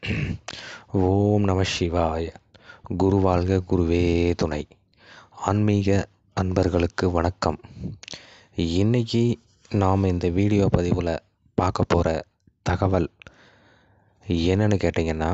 ஓம் நம சிவாய குரு வாழ்க குருவே துணை ஆன்மீக அன்பர்களுக்கு வணக்கம் இன்னைக்கு நாம் இந்த வீடியோ பதிவில் பார்க்க போகிற தகவல் என்னன்னு கேட்டிங்கன்னா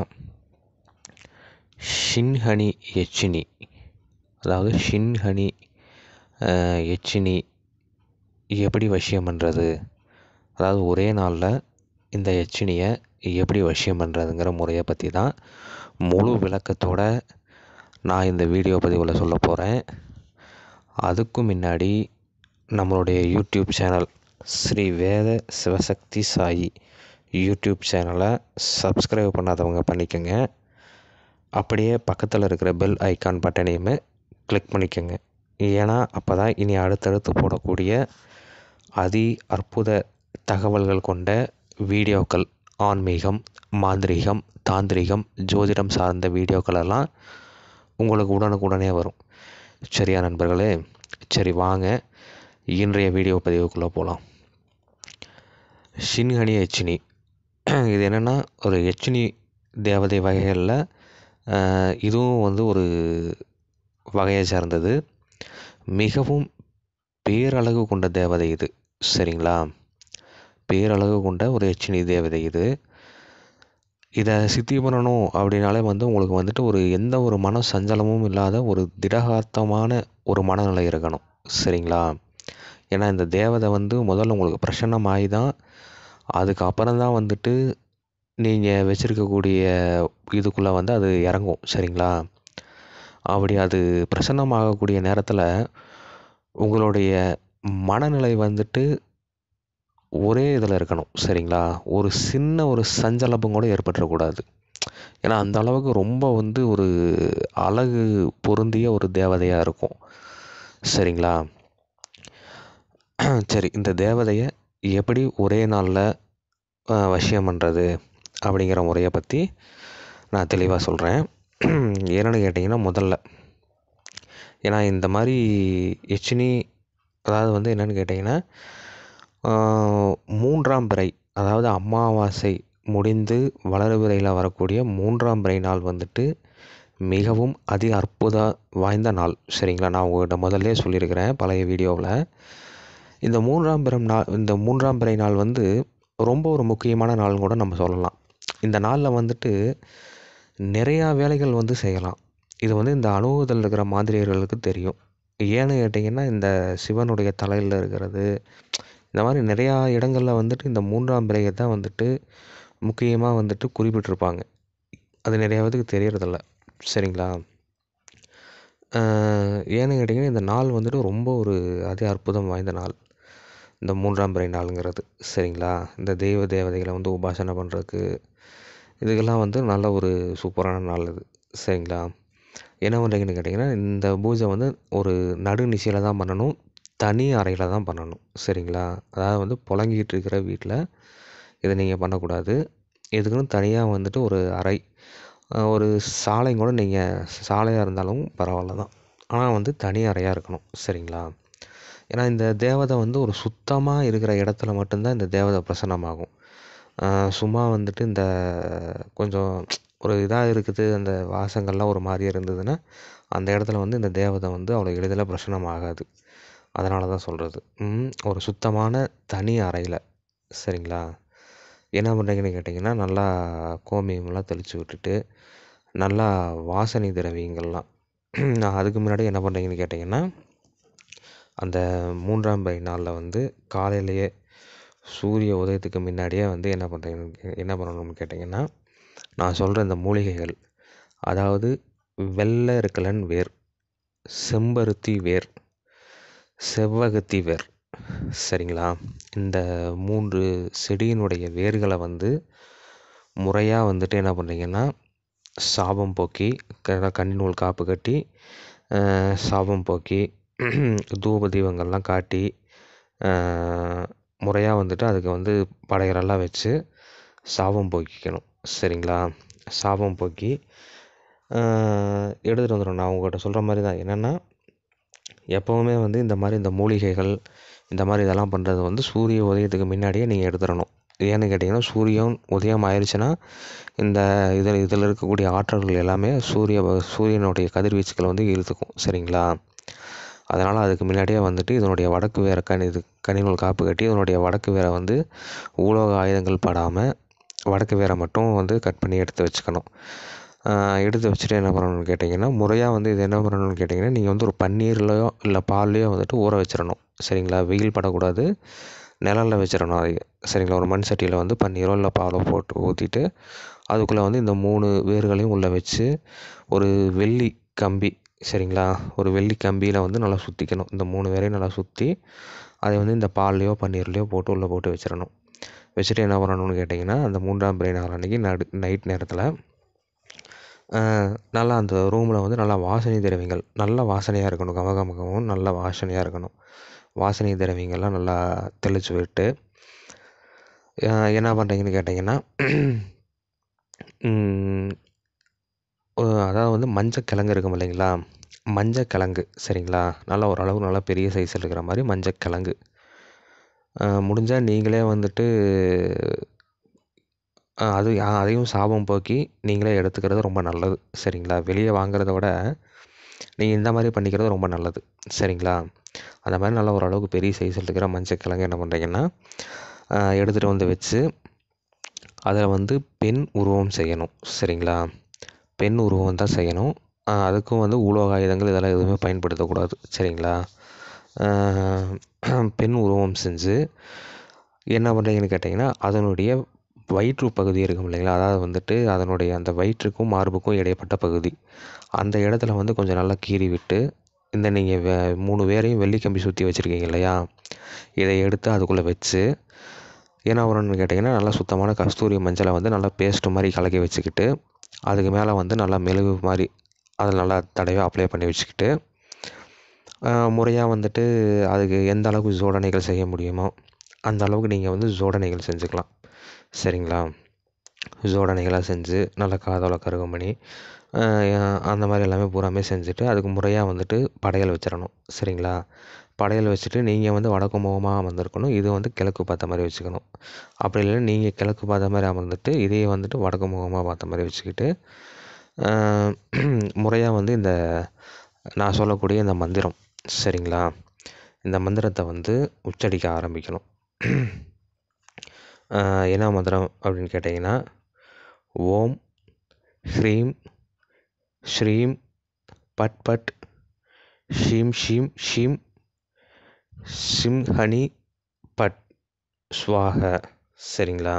ஷின்ஹனி எச்சினி அதாவது ஷின்ஹனி அஹ், எச்சினி எப்படி வசியம் பண்ணுறது அதாவது ஒரே நாளில் இந்த எச்சினியை எப்படி வசியம் பண்ணுறதுங்கிற முறையை பற்றி தான் முழு விளக்கத்தோட நான் இந்த வீடியோ பதிவில் சொல்ல போகிறேன் அதுக்கும் முன்னாடி நம்மளுடைய YouTube channel Sri Veda Sivasakthi Sai YouTube சேனலை சப்ஸ்கிரைப் பண்ணாதவங்க பண்ணிக்கோங்க அப்படியே பக்கத்தில் இருக்கிற பெல் ஐகான் பட்டனையுமே கிளிக் பண்ணிக்கோங்க ஏன்னா அப்போ தான் இனி அடுத்தடுத்து போடக்கூடிய அதி அற்புத தகவல்கள் கொண்ட வீடியோக்கள் ஆன்மீகம் மாந்திரீகம் தாந்திரிகம் ஜோதிடம் சார்ந்த வீடியோக்கள் எல்லாம் உங்களுக்கு உடனுக்குடனே வரும் சரியா நண்பர்களே சரி வாங்க இன்றைய வீடியோ பதிவுக்குள்ளே போகலாம் ஷின்ஹனி எச்சினி இது என்னென்னா ஒரு எச்சினி தேவதை வகைகளில் ஆஹ், இதுவும் வந்து ஒரு வகையை சார்ந்தது மிகவும் பேரழகு கொண்ட தேவதை இது சரிங்களா பேரழகு கொண்ட ஒரு எச்சினி தேவதை இது இதை சித்தி பண்ணணும் அப்படின்னாலே வந்து உங்களுக்கு வந்துட்டு ஒரு எந்த ஒரு மன சஞ்சலமும் இல்லாத ஒரு திடகாத்தமான ஒரு மனநிலை இருக்கணும் சரிங்களா ஏன்னா இந்த தேவதை வந்து முதல்ல உங்களுக்கு பிரசன்னமாகி தான் அதுக்கப்புறம் தான் வந்துட்டு நீங்கள் வச்சுருக்கக்கூடிய இதுக்குள்ளே வந்து அது இறங்கும் சரிங்களா அப்படி அது பிரசன்னமாகக்கூடிய நேரத்தில் உங்களுடைய மனநிலை வந்துட்டு ஒரே இதில் இருக்கணும் சரிங்களா ஒரு சின்ன ஒரு சஞ்சலப்பும் கூட ஏற்பட்டுறக்கூடாது ஏன்னா அந்த அளவுக்கு ரொம்ப வந்து ஒரு அழகு பொருந்திய ஒரு தேவதையாக இருக்கும் சரிங்களா சரி இந்த தேவதையை எப்படி ஒரே நாளில் வசியம் பண்ணுறது அப்படிங்கிற முறையை பற்றி நான் தெளிவாக சொல்கிறேன் என்னென்னு கேட்டிங்கன்னா முதல்ல ஏன்னா இந்த மாதிரி எச்சினி அதாவது வந்து என்னென்னு கேட்டிங்கன்னா ஆஹ், மூன்றாம் பிறை அதாவது அமாவாசை முடிந்து வளர்பிறையில் வரக்கூடிய மூன்றாம் பிறை நாள் வந்துட்டு மிகவும் அதி அற்புத வாய்ந்த நாள் சரிங்களா நான் உங்கள்கிட்ட முதல்லே சொல்லியிருக்கிறேன் பழைய வீடியோவில் இந்த மூன்றாம் பிறம் நாள் இந்த மூன்றாம் பிறை நாள் வந்து ரொம்ப ஒரு முக்கியமான நாள்னு கூட நம்ம சொல்லலாம் இந்த நாளில் வந்துட்டு நிறையா வேலைகள் வந்து செய்யலாம் இது வந்து இந்த அனுபவத்தில் இருக்கிற மாதிரியர்களுக்கு தெரியும் ஏன்னு கேட்டிங்கன்னா இந்த சிவனுடைய தலையில் இருக்கிறது இந்த மாதிரி நிறையா இடங்களில் வந்துட்டு இந்த மூன்றாம் பிறையை தான் வந்துட்டு முக்கியமாக வந்துட்டு குறிப்பிட்டிருப்பாங்க அது நிறையா பேத்துக்கு தெரியறதில்ல சரிங்களா ஆஹ் ஏன்னு கேட்டிங்கன்னா இந்த நாள் வந்துட்டு ரொம்ப ஒரு அதி அற்புதம் வாய்ந்த நாள் இந்த மூன்றாம் பிறை நாளுங்கிறது சரிங்களா இந்த தெய்வ தேவதைகளை வந்து உபாசனை பண்ணுறதுக்கு இதுக்கெல்லாம் வந்து நல்ல ஒரு சூப்பரான நாள் இது சரிங்களா என்ன பண்ணுறீங்கன்னு கேட்டிங்கன்னா இந்த பூஜை வந்து ஒரு நடுநிசையில் தான் பண்ணணும் தனி அறையில் தான் பண்ணணும் சரிங்களா அதாவது வந்து புழங்கிட்டு இருக்கிற வீட்டில் இதை நீங்கள் பண்ணக்கூடாது எதுக்குன்னு தனியாக வந்துட்டு ஒரு அறை அஹ் ஒரு சாலையும் கூட நீங்கள் சாலையாக இருந்தாலும் பரவாயில்ல தான் ஆனால் வந்து தனி அறையாக இருக்கணும் சரிங்களா ஏன்னா இந்த தேவதை வந்து ஒரு சுத்தமாக இருக்கிற இடத்துல மட்டும்தான் இந்த தேவதை பிரசன்னமாகும் ஆஹ் சும்மா வந்துட்டு இந்த கொஞ்சம் ஒரு இதாக இருக்குது அந்த வாசங்கள்லாம் ஒரு மாதிரியே இருந்ததுன்னா அந்த இடத்துல வந்து இந்த தேவதை வந்து அவ்வளோ எளிதில் பிரசன்னமாகாது அதனால தான் சொல்கிறது ஒரு சுத்தமான தனி அறையில் சரிங்களா என்ன பண்ணுறீங்கன்னு கேட்டிங்கன்னா நல்லா கோமியம்லாம் தெளித்து விட்டுட்டு நல்லா வாசனை திரவியங்கள்லாம் நான் அதுக்கு முன்னாடி என்ன பண்ணுறீங்கன்னு கேட்டிங்கன்னா அந்த மூன்றாம் பை நாளில் வந்து காலையிலேயே சூரிய உதயத்துக்கு முன்னாடியே வந்து என்ன பண்ணுறீங்க என்ன பண்ணணும்னு கேட்டிங்கன்னா நான் சொல்கிற இந்த மூலிகைகள் அதாவது வெள்ளை இருக்கலன் வேர் செம்பருத்தி வேர் செவ்வகத்தி வேர் சரிங்களா இந்த மூன்று செடியினுடைய வேர்களை வந்து முறையாக வந்துட்டு என்ன பண்ணுறீங்கன்னா சாபம் போக்கி க கன்னிநூல் காப்பு கட்டி அஹ், சாபம் போக்கி தூப தீபங்கள்லாம் காட்டி முறையாக வந்துட்டு அதுக்கு வந்து படையலெல்லாம் வச்சு சாபம் போக்கிக்கணும் சரிங்களா சாபம் போக்கி எடுத்துகிட்டு வந்துடும் நான் உங்கள்கிட்ட சொல்கிற மாதிரி தான் என்னென்னா எப்போவுமே வந்து இந்த மாதிரி இந்த மூலிகைகள் இந்த மாதிரி இதெல்லாம் பண்ணுறது வந்து சூரிய உதயத்துக்கு முன்னாடியே நீங்கள் எடுத்துடணும் ஏன்னு கேட்டிங்கன்னா சூரியன் உதயம் ஆயிடுச்சுன்னா இந்த இதில் இதில் இருக்கக்கூடிய ஆற்றல்கள் எல்லாமே சூரிய சூரியனுடைய கதிர்வீச்சுகளை வந்து இழுத்துக்கும் சரிங்களா அதனால் அதுக்கு முன்னாடியே வந்துட்டு இதனுடைய வடக்கு வேற கனி இது கனிநூல் காப்பு கட்டி இதனுடைய வடக்கு வேரை வந்து உலோக ஆயுதங்கள் படாமல் வடக்கு வேரை மட்டும் வந்து கட் பண்ணி எடுத்து வச்சுக்கணும் எடுத்து வச்சுட்டு என்ன பண்ணணும்னு கேட்டிங்கன்னா முறையாக வந்து இது என்ன பண்ணணும்னு கேட்டிங்கன்னா நீங்கள் வந்து ஒரு பன்னீர்லையோ இல்லை பால்லையோ வந்துட்டு ஊற வச்சிடணும் சரிங்களா வெயில் படக்கூடாது நிழல்ல வச்சிடணும் அதை சரிங்களா ஒரு மண் சட்டியில் வந்து பன்னீரோ இல்லை பாலோ போட்டு ஊற்றிட்டு அதுக்குள்ளே வந்து இந்த மூணு வேர்களையும் உள்ளே வச்சு ஒரு வெள்ளி கம்பி சரிங்களா ஒரு வெள்ளி கம்பியில் வந்து நல்லா சுற்றிக்கணும் இந்த மூணு வேரையும் நல்லா சுற்றி அதை வந்து இந்த பால்லையோ பன்னீர்லையோ போட்டு உள்ளே போட்டு வச்சிடணும் வச்சுட்டு என்ன பண்ணணும்னு கேட்டிங்கன்னா அந்த மூன்றாம் பிறை நாள் அன்றைக்கி நடு நைட் நேரத்தில் நல்லா அந்த ரூமில் வந்து நல்லா வாசனை திரவியங்கள் நல்ல வாசனையாக இருக்கணும் கமகமகவும் நல்ல வாசனையாக இருக்கணும் வாசனை திரவியங்கள்லாம் நல்லா தெளித்து விட்டு என்ன பண்ணுறீங்கன்னு கேட்டிங்கன்னா அதாவது வந்து மஞ்சக்கிழங்கு இருக்கும் இல்லைங்களா மஞ்சக்கிழங்கு சரிங்களா நல்லா ஓரளவு நல்லா பெரிய சைஸில் இருக்கிற மாதிரி மஞ்சக்கிழங்கு முடிஞ்சால் நீங்களே வந்துட்டு அது அதையும் சாபம் போக்கி நீங்களே எடுத்துக்கிறது ரொம்ப நல்லது சரிங்களா வெளியே வாங்குறத விட நீங்கள் இந்த மாதிரி பண்ணிக்கிறது ரொம்ப நல்லது சரிங்களா அந்த மாதிரி நல்லா ஓரளவுக்கு பெரிய சைஸில் இருக்கிற மஞ்சக்கிழங்கு என்ன பண்ணுறீங்கன்னா எடுத்துகிட்டு வந்து வச்சு அதில் வந்து பெண் உருவம் செய்யணும் சரிங்களா பெண் உருவம் தான் செய்யணும் அதுக்கும் வந்து உலோக ஆயுதங்கள் இதெல்லாம் எதுவுமே பயன்படுத்தக்கூடாது சரிங்களா பெண் உருவம் செஞ்சு என்ன பண்ணுறீங்கன்னு கேட்டிங்கன்னா அதனுடைய வயிற்று பகுதி இருக்கும் இல்லைங்களா அதாவது வந்துட்டு அதனுடைய அந்த வயிற்றுக்கும் மார்புக்கும் இடைப்பட்ட பகுதி அந்த இடத்துல வந்து கொஞ்சம் நல்லா கீறி விட்டு இந்த நீங்கள் வே மூணு பேரையும் வெள்ளி கம்பி சுற்றி வச்சுருக்கீங்க இல்லையா இதை எடுத்து அதுக்குள்ளே வச்சு என்ன பண்ணணும்னு கேட்டிங்கன்னா நல்லா சுத்தமான கஸ்தூரி மஞ்சளை வந்து நல்லா பேஸ்ட்டு மாதிரி கலக்கி வச்சுக்கிட்டு அதுக்கு மேலே வந்து நல்லா மெழுகு மாதிரி அதில் நல்லா தடவை அப்ளை பண்ணி வச்சுக்கிட்டு முறையாக வந்துட்டு அதுக்கு எந்த அளவுக்கு ஜோடனைகள் செய்ய முடியுமோ அந்த அளவுக்கு நீங்கள் வந்து ஜோடனைகள் செஞ்சுக்கலாம் சரிங்களா ஜோடனைகளாக செஞ்சு நல்லா காதோல கருகம் பண்ணி அந்த மாதிரி எல்லாமே பூராமே செஞ்சுட்டு அதுக்கு முறையாக வந்துட்டு படையல் வச்சிடணும் சரிங்களா படையல் வச்சுட்டு நீங்கள் வந்து வடக்கு முகமாக அமர்ந்திருக்கணும் இது வந்து கிழக்கு பார்த்த மாதிரி வச்சுக்கணும் அப்படி இல்லைன்னா நீங்கள் கிழக்கு பார்த்த மாதிரி அமர்ந்துட்டு இதையே வந்துட்டு வடக்கு முகமாக பார்த்த மாதிரி வச்சுக்கிட்டு முறையாக வந்து இந்த நான் சொல்லக்கூடிய இந்த மந்திரம் சரிங்களா இந்த மந்திரத்தை வந்து உச்சரிக்க ஆரம்பிக்கணும் என்ன மந்திரம் அப்படின்னு கேட்டிங்கன்னா ஓம் ஹ்ரீம் ஸ்ரீம் பட் பட் ஷீம் ஷீம் ஷீம் சிம்ஹனி பட் ஸ்வாக சரிங்களா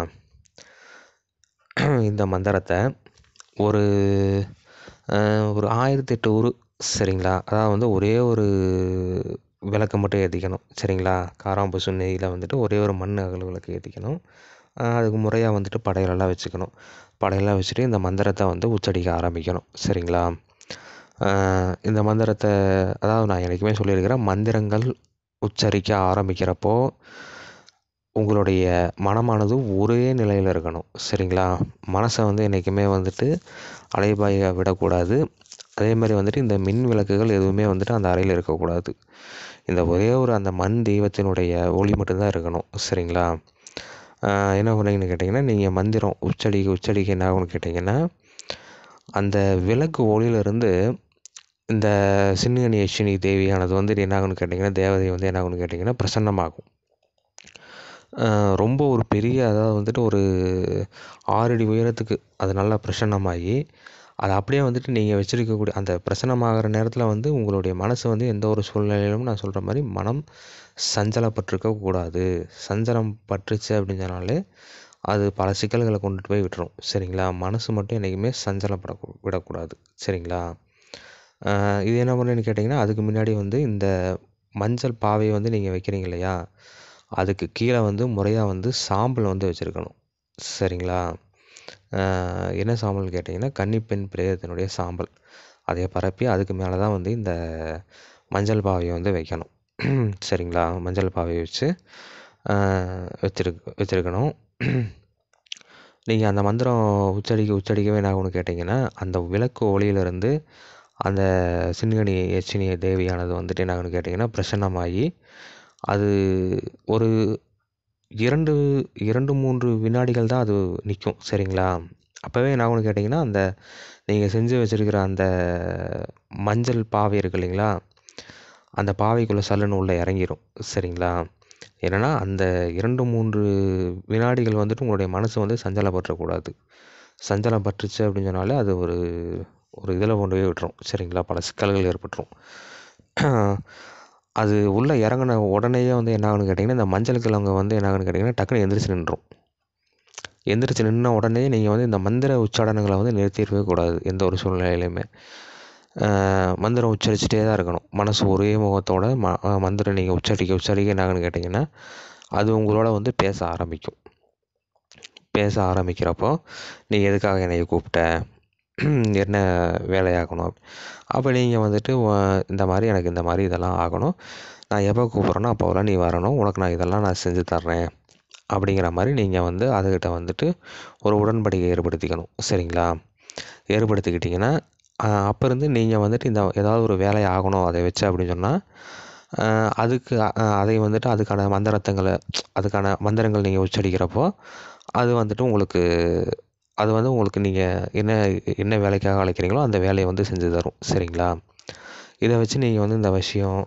இந்த மந்திரத்தை ஒரு ஒரு ஆயிரத்தி எட்டு உரு சரிங்களா அதாவது வந்து ஒரே ஒரு விளக்கு மட்டும் ஏற்றிக்கணும் சரிங்களா காராம்பசு நெய்யில் வந்துட்டு ஒரே ஒரு மண் அகல் விளக்கு ஏற்றிக்கணும் அதுக்கு முறையாக வந்துட்டு படையலெல்லாம் வச்சுக்கணும் படையெல்லாம் வச்சுட்டு இந்த மந்திரத்தை வந்து உச்சரிக்க ஆரம்பிக்கணும் சரிங்களா இந்த மந்திரத்தை அதாவது நான் என்றைக்குமே சொல்லியிருக்கிறேன் மந்திரங்கள் உச்சரிக்க ஆரம்பிக்கிறப்போ உங்களுடைய மனமானது ஒரே நிலையில் இருக்கணும் சரிங்களா மனசை வந்து என்றைக்குமே வந்துட்டு அலைபாய விடக்கூடாது அதே மாதிரி வந்துட்டு இந்த மின் விளக்குகள் எதுவுமே வந்துட்டு அந்த அறையில் இருக்கக்கூடாது இந்த ஒரே ஒரு அந்த மண் தெய்வத்தினுடைய ஒளி மட்டும்தான் இருக்கணும் சரிங்களா என்ன பண்ணீங்கன்னு கேட்டிங்கன்னா நீங்கள் மந்திரம் உச்சரிக்க உச்சரிக்க என்ன ஆகும்னு கேட்டிங்கன்னா அந்த விளக்கு ஒளியிலிருந்து இந்த சின்னகனி யட்சினி தேவியானது வந்துட்டு என்ன ஆகும்னு கேட்டிங்கன்னா தேவதை வந்து என்ன ஆகும்னு கேட்டிங்கன்னா பிரசன்னமாகும் ரொம்ப ஒரு பெரிய அதாவது வந்துட்டு ஒரு ஆறடி உயரத்துக்கு அது நல்லா பிரசன்னமாகி அதை அப்படியே வந்துட்டு நீங்கள் வச்சுருக்கக்கூடிய அந்த பிரசன்னமாகிற நேரத்தில் வந்து உங்களுடைய மனசு வந்து எந்த ஒரு சூழ்நிலையிலும் நான் சொல்கிற மாதிரி மனம் சஞ்சலப்பட்டிருக்க கூடாது சஞ்சலம் பட்டுருச்சு அப்படின்னு சொன்னாலே அது பல சிக்கல்களை கொண்டுட்டு போய் விட்டுரும் சரிங்களா மனசு மட்டும் என்றைக்குமே சஞ்சலப்பட விடக்கூடாது சரிங்களா இது என்ன பண்ணுன்னு கேட்டிங்கன்னா அதுக்கு முன்னாடி வந்து இந்த மஞ்சள் பாவையை வந்து நீங்கள் வைக்கிறீங்க இல்லையா அதுக்கு கீழே வந்து முறையாக வந்து சாம்பல் வந்து வச்சுருக்கணும் சரிங்களா என்ன சாம்பல்னு கேட்டிங்கன்னா கன்னிப்பெண் பிரேதத்தினுடைய சாம்பல் அதை பரப்பி அதுக்கு மேலே தான் வந்து இந்த மஞ்சள் பாவையை வந்து வைக்கணும் சரிங்களா மஞ்சள் பாவையை வச்சு வச்சிருக்க வச்சுருக்கணும் நீங்கள் அந்த மந்திரம் உச்சரிக்க உச்சரிக்கவே என்ன ஆகும்னு கேட்டிங்கன்னா அந்த விளக்கு ஒளியிலிருந்து அந்த சின்கனி யட்சினி தேவியானது வந்துட்டு என்ன ஆகும்னு கேட்டிங்கன்னா பிரசன்னமாகி அது ஒரு இரண்டு இரண்டு மூன்று வினாடிகள் தான் அது நிற்கும் சரிங்களா அப்போவே என்ன ஆகும்னு கேட்டிங்கன்னா அந்த நீங்கள் செஞ்சு வச்சுருக்கிற அந்த மஞ்சள் பாவை இருக்கு இல்லைங்களா அந்த பாவைக்குள்ளே சல்லுன்னு உள்ளே இறங்கிரும் சரிங்களா என்னென்னா அந்த இரண்டு மூன்று வினாடிகள் வந்துட்டு உங்களுடைய மனசு வந்து சஞ்சலப்பட்டுறக்கூடாது சஞ்சலப்பட்டுருச்சு அப்படின்னு சொன்னாலே அது ஒரு ஒரு இதில் கொண்டு போய் விட்டுரும் சரிங்களா பல சிக்கல்கள் ஏற்பட்டுரும் அது உள்ளே இறங்குன உடனேயே வந்து என்ன ஆகுன்னு கேட்டிங்கன்னா இந்த மஞ்சள் கிழங்கு வந்து என்ன ஆகுன்னு கேட்டிங்கன்னா டக்குன்னு எந்திரிச்சு நின்றும் எந்திரிச்சு நின்ன உடனே நீங்கள் வந்து இந்த மந்திர உச்சாடனங்களை வந்து நிறுத்திடவே கூடாது எந்த ஒரு சூழ்நிலையிலையுமே மந்திரம் உச்சரிச்சுட்டே தான் இருக்கணும் மனசு ஒரே முகத்தோட ம மந்திரம் நீங்கள் உச்சரிக்க உச்சரிக்க என்ன ஆகுன்னு கேட்டிங்கன்னா அது உங்களோட வந்து பேச ஆரம்பிக்கும் பேச ஆரம்பிக்கிறப்போ நீ எதுக்காக என்னை கூப்பிட்ட என்ன வேலையாகணும் அப்போ நீங்கள் வந்துட்டு இந்த மாதிரி எனக்கு இந்த மாதிரி இதெல்லாம் ஆகணும் நான் எப்போ கூப்பிட்றேனோ அப்போலாம் நீ வரணும் உனக்கு நான் இதெல்லாம் நான் செஞ்சு தர்றேன் அப்படிங்கிற மாதிரி நீங்கள் வந்து அதுக்கிட்ட வந்துட்டு ஒரு உடன்படிக்கை ஏற்படுத்திக்கணும் சரிங்களா ஏற்படுத்திக்கிட்டிங்கன்னா அப்போ இருந்து நீங்கள் வந்துட்டு இந்த ஏதாவது ஒரு வேலை ஆகணும் அதை வச்சு அப்படின்னு சொன்னால் அதுக்கு அதை வந்துட்டு அதுக்கான மந்திரத்தங்களை அதுக்கான மந்திரங்கள் நீங்கள் உச்சரிக்கிறப்போ அது வந்துட்டு உங்களுக்கு அது வந்து உங்களுக்கு நீங்கள் என்ன என்ன வேலைக்காக அழைக்கிறீங்களோ அந்த வேலையை வந்து செஞ்சு தரும் சரிங்களா இதை வச்சு நீங்கள் வந்து இந்த விஷயம்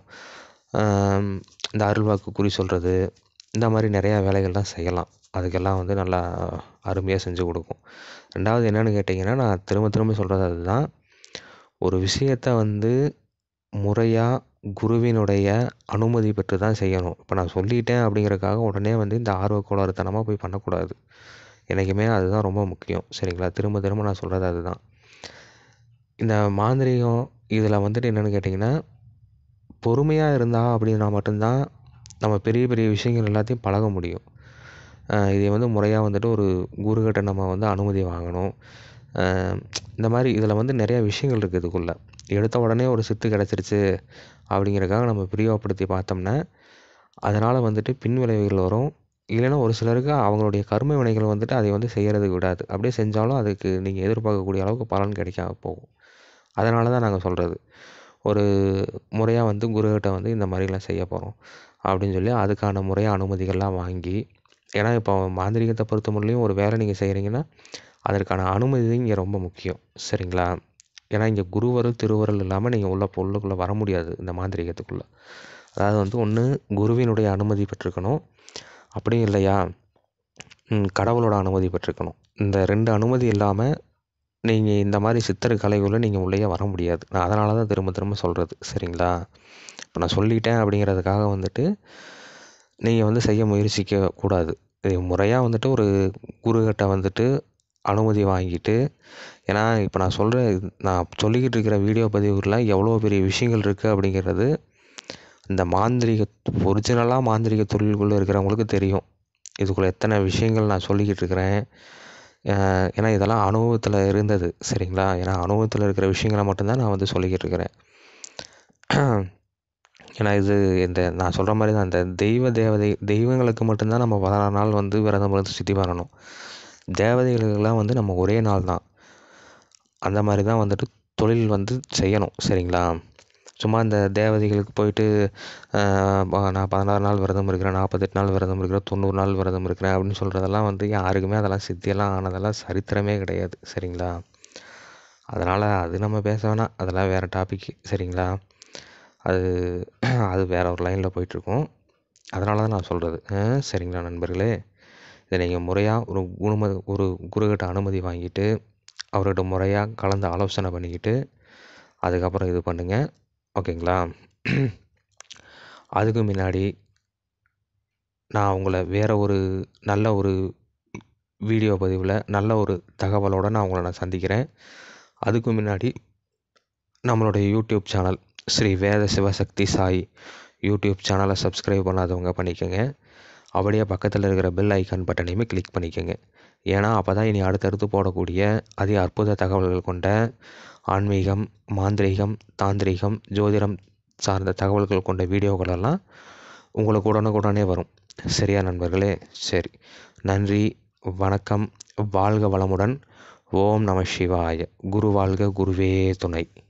இந்த அருள்வாக்கு குறி சொல்கிறது இந்த மாதிரி நிறையா வேலைகள்லாம் செய்யலாம் அதுக்கெல்லாம் வந்து நல்லா அருமையாக செஞ்சு கொடுக்கும் ரெண்டாவது என்னென்னு கேட்டிங்கன்னா நான் திரும்ப திரும்ப சொல்கிறது அதுதான் ஒரு விஷயத்த வந்து முறையாக குருவினுடைய அனுமதி பெற்று தான் செய்யணும் இப்போ நான் சொல்லிட்டேன் அப்படிங்கிறக்காக உடனே வந்து இந்த ஆர்வக்கோளாறுத்தனமாக போய் பண்ணக்கூடாது என்றைக்குமே அதுதான் ரொம்ப முக்கியம் சரிங்களா திரும்ப திரும்ப நான் சொல்கிறது அதுதான் இந்த மாந்திரீகம் இதில் வந்துட்டு என்னென்னு கேட்டிங்கன்னா பொறுமையாக இருந்தால் அப்படின்னா மட்டும்தான் நம்ம பெரிய பெரிய விஷயங்கள் எல்லாத்தையும் பழக முடியும் இதை வந்து முறையாக வந்துட்டு ஒரு குருக்கிட்ட நம்ம வந்து அனுமதி வாங்கணும் இந்த மாதிரி இதில் வந்து நிறையா விஷயங்கள் இருக்குது இதுக்குள்ளே எடுத்த உடனே ஒரு சித்து கிடச்சிருச்சு அப்படிங்கிறக்காக நம்ம பிரியோகப்படுத்தி பார்த்தோம்னா அதனால் வந்துட்டு பின் விளைவுகள் வரும் இல்லைன்னா ஒரு சிலருக்கு அவங்களுடைய கர்ம வினைகள் வந்துட்டு அதை வந்து செய்கிறதுக்கு விடாது அப்படியே செஞ்சாலும் அதுக்கு நீங்கள் எதிர்பார்க்கக்கூடிய அளவுக்கு பலன் கிடைக்காம போகும் அதனால தான் நாங்கள் சொல்கிறது ஒரு முறையாக வந்து குருக்கிட்ட வந்து இந்த மாதிரிலாம் செய்ய போகிறோம் அப்படின்னு சொல்லி அதுக்கான முறையாக அனுமதிகள்லாம் வாங்கி ஏன்னா இப்போ மாந்திரிகத்தை பொறுத்த முடியலையும் ஒரு வேலை நீங்கள் செய்கிறீங்கன்னா அதற்கான அனுமதி இங்கே ரொம்ப முக்கியம் சரிங்களா ஏன்னா இங்கே குருவருள் திருவருள் இல்லாமல் நீங்கள் உள்ள உள்ளுக்குள்ளே வர முடியாது இந்த மாந்திரிகத்துக்குள்ளே அதாவது வந்து ஒன்று குருவினுடைய அனுமதி பெற்றிருக்கணும் அப்படியும் இல்லையா கடவுளோட அனுமதி பெற்றிருக்கணும் இந்த ரெண்டு அனுமதி இல்லாமல் நீங்கள் இந்த மாதிரி சித்திர கலைக்குள்ளே நீங்கள் உள்ளேயே வர முடியாது நான் அதனால தான் திரும்ப திரும்ப சொல்கிறது சரிங்களா இப்போ நான் சொல்லிட்டேன் அப்படிங்கிறதுக்காக வந்துட்டு நீங்கள் வந்து செய்ய முயற்சிக்க கூடாது இது முறையாக வந்துட்டு ஒரு குருக்கிட்ட வந்துட்டு அனுமதி வாங்கிட்டு ஏன்னா இப்போ நான் சொல்கிற நான் சொல்லிக்கிட்டு இருக்கிற வீடியோ பதிவுகளில் எவ்வளோ பெரிய விஷயங்கள் இருக்குது அப்படிங்கிறது இந்த மாந்திரிக ஒரிஜினலாக மாந்திரிக தொழிலுக்குள்ளே இருக்கிறவங்களுக்கு தெரியும் இதுக்குள்ளே எத்தனை விஷயங்கள் நான் சொல்லிக்கிட்டு இருக்கிறேன் ஏன்னா இதெல்லாம் அனுபவத்தில் இருந்தது சரிங்களா ஏன்னா அனுபவத்தில் இருக்கிற விஷயங்களை மட்டும்தான் நான் வந்து சொல்லிக்கிட்டு இருக்கிறேன் ஏன்னா இது இந்த நான் சொல்கிற மாதிரி தான் இந்த தெய்வ தேவதை தெய்வங்களுக்கு மட்டும்தான் நம்ம பதினாறு நாள் வந்து விரதம் இருந்து சுற்றி வரணும் தேவதைகளுக்கெல்லாம் வந்து நம்ம ஒரே நாள் தான் அந்த மாதிரி தான் வந்துட்டு தொழில் வந்து செய்யணும் சரிங்களா சும்மா இந்த தேவதைகளுக்கு போயிட்டு நான் பதினாறு நாள் விரதம் இருக்கிறேன் நாற்பத்தெட்டு நாள் விரதம் இருக்கிறேன் தொண்ணூறு நாள் விரதம் இருக்கிறேன் அப்படின்னு சொல்கிறதெல்லாம் வந்து யாருக்குமே அதெல்லாம் சித்தியெல்லாம் ஆனதெல்லாம் சரித்திரமே கிடையாது சரிங்களா அதனால் அது நம்ம பேச வேணாம் அதெல்லாம் வேறு டாபிக் சரிங்களா அது அது வேறு ஒரு லைனில் போயிட்டுருக்கும் அதனால தான் நான் சொல்கிறது சரிங்களா நண்பர்களே இதை நீங்கள் முறையாக ஒரு குரும ஒரு குருக்கிட்ட அனுமதி வாங்கிட்டு அவர்கிட்ட முறையாக கலந்து ஆலோசனை பண்ணிக்கிட்டு அதுக்கப்புறம் இது பண்ணுங்கள் ஓகேங்களா அதுக்கு முன்னாடி நான் உங்களை வேறு ஒரு நல்ல ஒரு வீடியோ பதிவில் நல்ல ஒரு தகவலோடு நான் உங்களை நான் சந்திக்கிறேன் அதுக்கு முன்னாடி நம்மளுடைய YouTube channel Sri Veda Sivasakthi Sai YouTube சேனலை சப்ஸ்கிரைப் பண்ணாதவங்க பண்ணிக்கோங்க அப்படியே பக்கத்தில் இருக்கிற பெல் ஐக்கான் பட்டனையுமே கிளிக் பண்ணிக்கோங்க ஏன்னா அப்போ தான் இனி அடுத்தடுத்து போடக்கூடிய அதி அற்புத தகவல்கள் கொண்ட ஆன்மீகம் மாந்திரீகம் தாந்திரீகம் ஜோதிடம் சார்ந்த தகவல்கள் கொண்ட வீடியோக்களெல்லாம் உங்களுக்கு உடனுக்குடனே வரும் சரியா நண்பர்களே சரி நன்றி வணக்கம் வாழ்க வளமுடன் ஓம் நம சிவாய குரு வாழ்க குருவே துணை